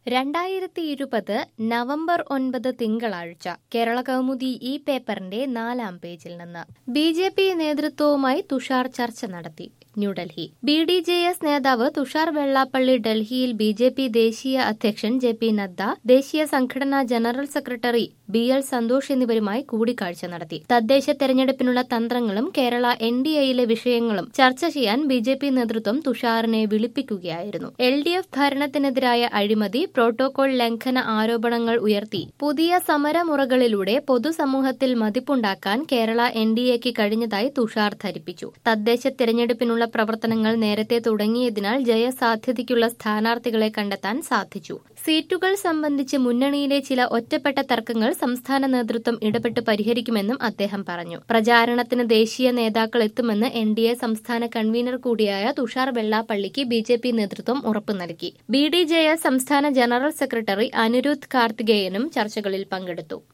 രണ്ടായിരത്തി ഇരുപത് നവംബർ ഒൻപത് തിങ്കളാഴ്ച കേരള കൗമുദി ഈ പേപ്പറിന്റെ നാലാം പേജിൽ നിന്ന് ബി ജെ പി നേതൃത്വവുമായി തുഷാർ ചർച്ച നടത്തി New Delhi B D J S നേതാവ് തുഷാർ വെള്ളാപ്പള്ളി ഡൽഹിയിൽ ബി ജെ പി ദേശീയ അധ്യക്ഷൻ ജെ പി നദ്ദ ദേശീയ സംഘടനാ general secretary B L Santhosh എന്നിവരുമായി കൂടിക്കാഴ്ച നടത്തി തദ്ദേശ തെരഞ്ഞെടുപ്പിനുള്ള തന്ത്രങ്ങളും കേരള എൻ ഡി എയിലെ വിഷയങ്ങളും ചർച്ച ചെയ്യാൻ ബി ജെ പി നേതൃത്വം തുഷാറിനെ വിളിപ്പിക്കുകയായിരുന്നു എൽ ഡി എഫ് ഭരണത്തിനെതിരായ അഴിമതി പ്രോട്ടോകോൾ ലംഘന ആരോപണങ്ങൾ ഉയർത്തി പുതിയ സമരമുറകളിലൂടെ പൊതുസമൂഹത്തിൽ മതിപ്പുണ്ടാക്കാൻ കേരള എൻ ഡി എക്ക് കഴിഞ്ഞതായി തുഷാർ ധരിപ്പിച്ചു തദ്ദേശ തെരഞ്ഞെടുപ്പിനുള്ള പ്രവർത്തനങ്ങൾ നേരത്തെ തുടങ്ങിയതിനാൽ ജയസാധ്യതയ്ക്കുള്ള സ്ഥാനാർത്ഥികളെ കണ്ടെത്താൻ സാധിച്ചു സീറ്റുകൾ സംബന്ധിച്ച് മുന്നണിയിലെ ചില ഒറ്റപ്പെട്ട തർക്കങ്ങൾ സംസ്ഥാന നേതൃത്വം ഇടപെട്ട് പരിഹരിക്കുമെന്നും അദ്ദേഹം പറഞ്ഞു പ്രചാരണത്തിന് ദേശീയ നേതാക്കൾ എത്തുമെന്ന് എൻ ഡി എ സംസ്ഥാന കൺവീനർ കൂടിയായ തുഷാർ വെള്ളാപ്പള്ളിക്ക് ബി ജെ പി നേതൃത്വം ഉറപ്പു നൽകി ബി ഡി ജെ എസ് സംസ്ഥാന ജനറൽ സെക്രട്ടറി അനിരുദ്ധ് കാർത്തികേയനും ചർച്ചകളിൽ പങ്കെടുത്തു